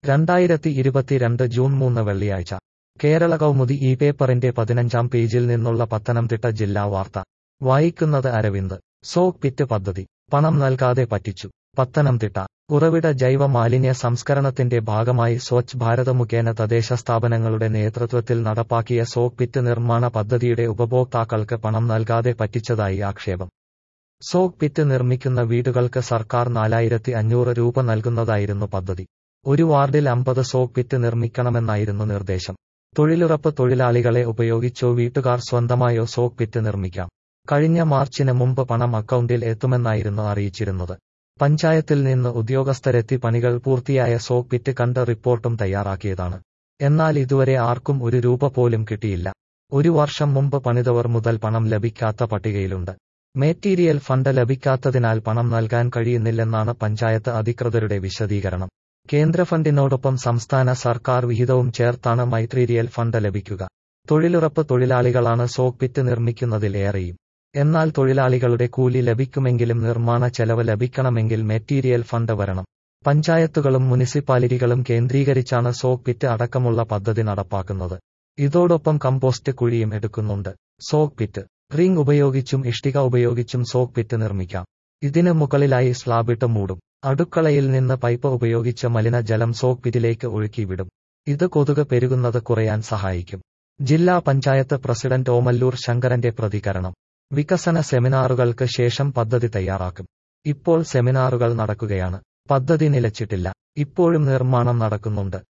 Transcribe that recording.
രണ്ടായിരത്തി ഇരുപത്തിരണ്ട് ജൂൺ മൂന്ന് വെള്ളിയാഴ്ച കേരള കൗമുദി ഈ പേപ്പറിന്റെ പതിനഞ്ചാം പേജിൽ നിന്നുള്ള പത്തനംതിട്ട ജില്ലാ വാർത്ത വായിക്കുന്നത് അരവിന്ദ് സോക് പിറ്റ് പദ്ധതി പണം നൽകാതെ പറ്റിച്ചു പത്തനംതിട്ട ഉറവിട ജൈവ മാലിന്യ സംസ്കരണത്തിന്റെ ഭാഗമായി സ്വച്ഛ് ഭാരത് മുഖേന തദ്ദേശ സ്ഥാപനങ്ങളുടെ നേതൃത്വത്തിൽ നടപ്പാക്കിയ സോക് പിറ്റ് നിർമ്മാണ പദ്ധതിയുടെ ഉപഭോക്താക്കൾക്ക് പണം നൽകാതെ പറ്റിച്ചതായി ആക്ഷേപം സോക് പിറ്റ് നിർമ്മിക്കുന്ന വീടുകൾക്ക് സർക്കാർ നാലായിരത്തി അഞ്ഞൂറ് രൂപ നൽകുന്നതായിരുന്നു പദ്ധതി ഒരു വാർഡിൽ അമ്പത് സോക് പിറ്റ് നിർമ്മിക്കണമെന്നായിരുന്നു നിർദ്ദേശം തൊഴിലുറപ്പ് തൊഴിലാളികളെ ഉപയോഗിച്ചോ വീട്ടുകാർ സ്വന്തമായോ സോക് പിറ്റ് നിർമ്മിക്കാം കഴിഞ്ഞ മാർച്ചിന് മുമ്പ് പണം അക്കൗണ്ടിൽ എത്തുമെന്നായിരുന്നു അറിയിച്ചിരുന്നത് പഞ്ചായത്തിൽ നിന്ന് ഉദ്യോഗസ്ഥരെത്തി പണികൾ പൂർത്തിയായ സോക് പിറ്റ് കണ്ട് റിപ്പോർട്ടും തയ്യാറാക്കിയതാണ് എന്നാൽ ഇതുവരെ ആർക്കും ഒരു രൂപ പോലും കിട്ടിയില്ല ഒരു വർഷം മുമ്പ് പണിതവർ മുതൽ പണം ലഭിക്കാത്ത പട്ടികയിലുണ്ട് മെറ്റീരിയൽ ഫണ്ട് ലഭിക്കാത്തതിനാൽ പണം നൽകാൻ കഴിയുന്നില്ലെന്നാണ് പഞ്ചായത്ത് അധികൃതരുടെ വിശദീകരണം കേന്ദ്ര ഫണ്ടിനോടൊപ്പം സംസ്ഥാന സർക്കാർ വിഹിതവും ചേർത്താണ് മൈത്രീരിയൽ ഫണ്ട് ലഭിക്കുക തൊഴിലുറപ്പ് തൊഴിലാളികളാണ് സോക് പിറ്റ് നിർമ്മിക്കുന്നതിൽ ഏറെയും എന്നാൽ തൊഴിലാളികളുടെ കൂലി ലഭിക്കുമെങ്കിലും നിർമ്മാണ ചെലവ് ലഭിക്കണമെങ്കിൽ മെറ്റീരിയൽ ഫണ്ട് വരണം പഞ്ചായത്തുകളും മുനിസിപ്പാലിറ്റികളും കേന്ദ്രീകരിച്ചാണ് സോക് പിറ്റ് അടക്കമുള്ള പദ്ധതി നടപ്പാക്കുന്നത് ഇതോടൊപ്പം കമ്പോസ്റ്റ് കുഴിയും എടുക്കുന്നുണ്ട് സോക് പിറ്റ് റിംഗ് ഉപയോഗിച്ചും ഇഷ്ടിക ഉപയോഗിച്ചും സോക് പിറ്റ് നിർമ്മിക്കാം ഇതിന് മുകളിലായി സ്ലാബിട്ട് മൂടും അടുക്കളയിൽ നിന്ന് പൈപ്പ് ഉപയോഗിച്ച് മലിനജലം സോക് പിറ്റിലേക്ക് ഒഴുക്കിവിടും ഇത് കൊതുക് പെരുകുന്നത് കുറയാൻ സഹായിക്കും ജില്ലാ പഞ്ചായത്ത് പ്രസിഡന്റ് ഓമല്ലൂർ ശങ്കരന്റെ പ്രതികരണം വികസന സെമിനാറുകൾക്ക് ശേഷം പദ്ധതി തയ്യാറാക്കും ഇപ്പോൾ സെമിനാറുകൾ നടക്കുകയാണ് പദ്ധതി നിലച്ചിട്ടില്ല ഇപ്പോഴും നിർമ്മാണം നടക്കുന്നുണ്ട്